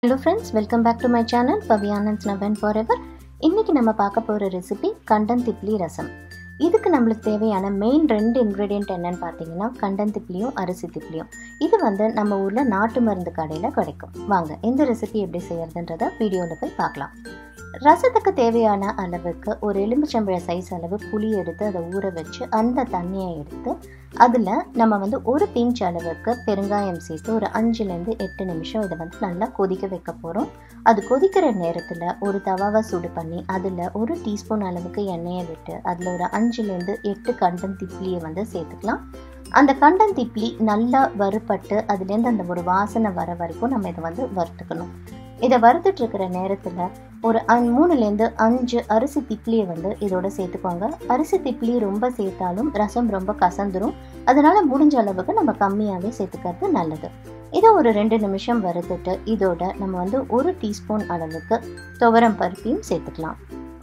hello friends welcome back to my channel பவியானந்த் நவன் forever இன்றைக்கி நம்ம பார்க்க போகிற ரெசிபி கண்டன் திப்ளி ரசம் இதுக்கு நம்மளுக்கு தேவையான மெயின் ரெண்டு இன்க்ரீடியன்ட் என்னன்னு பார்த்தீங்கன்னா கண்டன் திப்ளியும் அரிசி திப்ளியும் இது வந்து நம்ம ஊரில் நாட்டு மருந்து கடையில் கிடைக்கும் வாங்க இந்த ரெசிபி எப்படி செய்யறதுன்றத வீடியோவில் போய் பார்க்கலாம் ரசத்துக்கு தேவையான அளவுக்கு ஒரு எலுமிச்சம்பழ சைஸ் அளவு புளி எடுத்து அதை ஊற வச்சு அந்த தண்ணியை எடுத்து அதில் நம்ம வந்து ஒரு பிஞ்ச் அளவுக்கு பெருங்காயம் சேர்த்து ஒரு அஞ்சுலேருந்து எட்டு நிமிஷம் இதை வந்து நல்லா கொதிக்க வைக்க போகிறோம் அது கொதிக்கிற நேரத்தில் ஒரு தவாவை சூடு பண்ணி அதில் ஒரு டீஸ்பூன் அளவுக்கு எண்ணெயை விட்டு அதில் ஒரு அஞ்சுலேருந்து எட்டு கண்டன் திப்ளியை வந்து சேர்த்துக்கலாம் அந்த கண்டன் திப்ளி நல்லா வறுபட்டு அதுலேருந்து அந்த ஒரு வாசனை வர வரைக்கும் நம்ம இதை வந்து வறுத்துக்கணும் இதை வறுத்துட்டு இருக்கிற நேரத்தில் ஒரு அஞ் மூணுலேருந்து அஞ்சு அரிசி திப்ளியை வந்து இதோட சேர்த்துக்கோங்க அரிசி திப்ளி ரொம்ப சேர்த்தாலும் ரசம் ரொம்ப கசந்துரும் அதனால முடிஞ்ச அளவுக்கு நம்ம கம்மியாகவே சேர்த்துக்கிறது நல்லது இதை ஒரு ரெண்டு நிமிஷம் வறுத்துட்டு இதோட நம்ம வந்து ஒரு டீஸ்பூன் அளவுக்கு துவரம் பருப்பையும் சேர்த்துக்கலாம்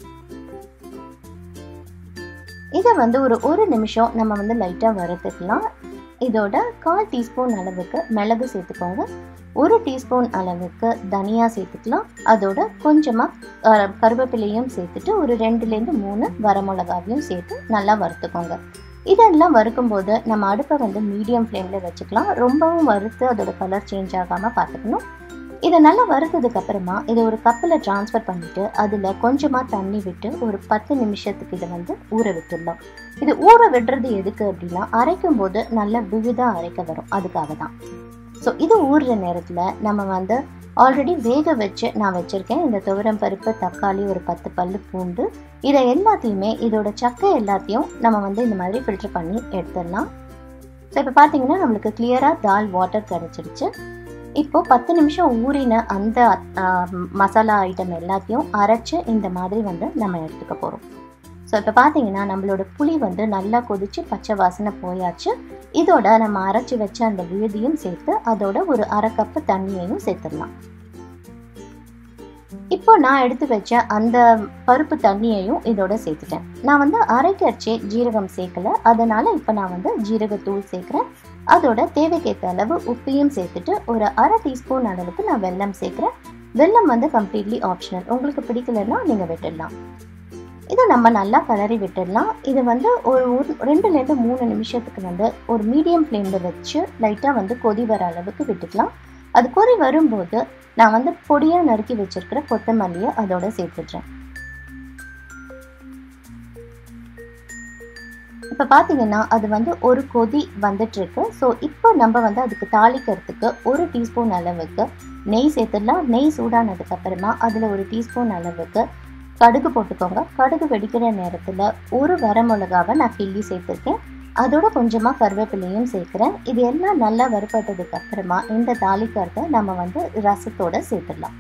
இதை வந்து ஒரு ஒரு நிமிஷம் நம்ம வந்து லைட்டாக வறுத்துக்கலாம் இதோட கால் டீஸ்பூன் அளவுக்கு மிளகு சேர்த்துக்கோங்க ஒரு டீஸ்பூன் அளவுக்கு தனியா சேர்த்துக்கலாம் அதோட கொஞ்சமாக கருவேப்பிலையும் சேர்த்துட்டு ஒரு ரெண்டுலேருந்து மூணு வரமிளகாவையும் சேர்த்து நல்லா வறுத்துக்கோங்க இதெல்லாம் வறுக்கும்போது நம்ம அடுப்பை வந்து மீடியம் ஃப்ளேமில் வச்சுக்கலாம் ரொம்பவும் வறுத்து அதோட கலர் சேஞ்ச் ஆகாமல் பார்த்துக்கணும் இதை நல்லா வறுத்ததுக்கு அப்புறமா இதை ஒரு கப்பில் ட்ரான்ஸ்ஃபர் பண்ணிட்டு அதில் கொஞ்சமாக தண்ணி விட்டு ஒரு பத்து நிமிஷத்துக்கு இதை வந்து ஊற விட்டுடலாம் இது ஊற விடுறது எதுக்கு அப்படின்னா அரைக்கும் போது நல்லா விழுதாக அரைக்க வரும் அதுக்காக தான் ஸோ இது ஊறுற நேரத்தில் நம்ம வந்து ஆல்ரெடி வேக வச்சு நான் வச்சுருக்கேன் இந்த துவரம் பருப்பு தக்காளி ஒரு பத்து பல்லு பூண்டு இதை எல்லாத்தையுமே இதோட சக்கை எல்லாத்தையும் நம்ம வந்து இந்த மாதிரி ஃபில்டர் பண்ணி எடுத்துடலாம் ஸோ இப்போ பார்த்தீங்கன்னா நம்மளுக்கு கிளியராக தால் வாட்டர் கிடச்சிருச்சு இப்போது பத்து நிமிஷம் ஊறின அந்த மசாலா ஐட்டம் எல்லாத்தையும் அரைச்சி இந்த மாதிரி வந்து நம்ம எடுத்துக்க போகிறோம் ஸோ இப்போ பார்த்தீங்கன்னா நம்மளோட புளி வந்து நல்லா கொதித்து பச்சை வாசனை போயாச்சு இதோட நம்ம அரைச்சி வச்ச அந்த விழுதியும் சேர்த்து அதோட ஒரு அரை கப்பு தண்ணியையும் சேர்த்துடலாம் இப்போ நான் எடுத்து வச்ச அந்த பருப்பு தண்ணியையும் இதோட சேர்த்துட்டேன் நான் வந்து அரைக்கரிச்சே ஜீரகம் சேர்க்கல அதனால இப்போ நான் வந்து ஜீரகத்தூள் சேர்க்குறேன் அதோட தேவைக்கேற்ற அளவு உப்பையும் சேர்த்துட்டு ஒரு அரை டீஸ்பூன் அளவுக்கு நான் வெல்லம் சேர்க்குறேன் வெல்லம் வந்து கம்ப்ளீட்லி ஆப்ஷனல் உங்களுக்கு பிடிக்கலன்னா நீங்கள் விட்டுடலாம் இதை நம்ம நல்லா கலரி விட்டுடலாம் இது வந்து ஒரு ஒரு ரெண்டுலேருந்து மூணு நிமிஷத்துக்கு வந்து ஒரு மீடியம் ஃப்ளேமில் வச்சு லைட்டாக வந்து கொதி வர அளவுக்கு விட்டுக்கலாம் அது கொதி வரும்போது நான் வந்து பொடியாக நறுக்கி வச்சிருக்கிற கொத்தமல்லியை அதோட சேர்த்துட்றேன் இப்போ பார்த்தீங்கன்னா அது வந்து ஒரு கொதி வந்துட்டுருக்கு ஸோ இப்போ நம்ம வந்து அதுக்கு தாளிக்கிறதுக்கு ஒரு டீஸ்பூன் அளவுக்கு நெய் சேர்த்துடலாம் நெய் சூடானதுக்கு அப்புறமா அதில் ஒரு டீஸ்பூன் அளவுக்கு கடுகு போட்டுக்கோங்க கடுகு வெடிக்கிற நேரத்தில் ஒரு வரமிளகாவை நான் கிள்ளி சேர்த்துருக்கேன் அதோட கொஞ்சமாக கருவேப்பிலையும் சேர்க்குறேன் இது எல்லாம் நல்லா வறுப்பட்டதுக்கு அப்புறமா இந்த தாளிக்கறதை நம்ம வந்து ரசத்தோட சேர்த்துடலாம்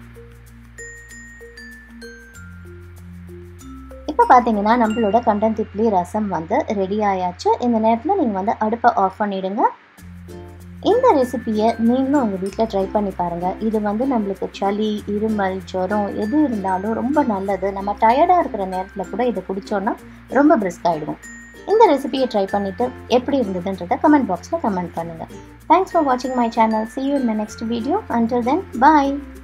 இப்போ பார்த்தீங்கன்னா நம்மளோட கண்டன் திப்ளி ரசம் வந்து ரெடி ஆயாச்சு இந்த நேரத்தில் நீங்கள் வந்து அடுப்பை ஆஃப் பண்ணிவிடுங்க இந்த ரெசிப்பியை நீங்களும் உங்கள் வீட்டில் ட்ரை பண்ணி பாருங்கள் இது வந்து நம்மளுக்கு சளி இருமல் ஜுரம் எது இருந்தாலும் ரொம்ப நல்லது நம்ம டயர்டாக இருக்கிற நேரத்தில் கூட இதை குடித்தோன்னா ரொம்ப பிரிஸ்க் ஆகிடுவோம் இந்த ரெசிபியை ட்ரை பண்ணிவிட்டு எப்படி இருந்ததுன்றதை கமெண்ட் பாக்ஸில் கமெண்ட் பண்ணுங்கள் தேங்க்ஸ் ஃபார் வாட்சிங் my channel see you in the next video until then bye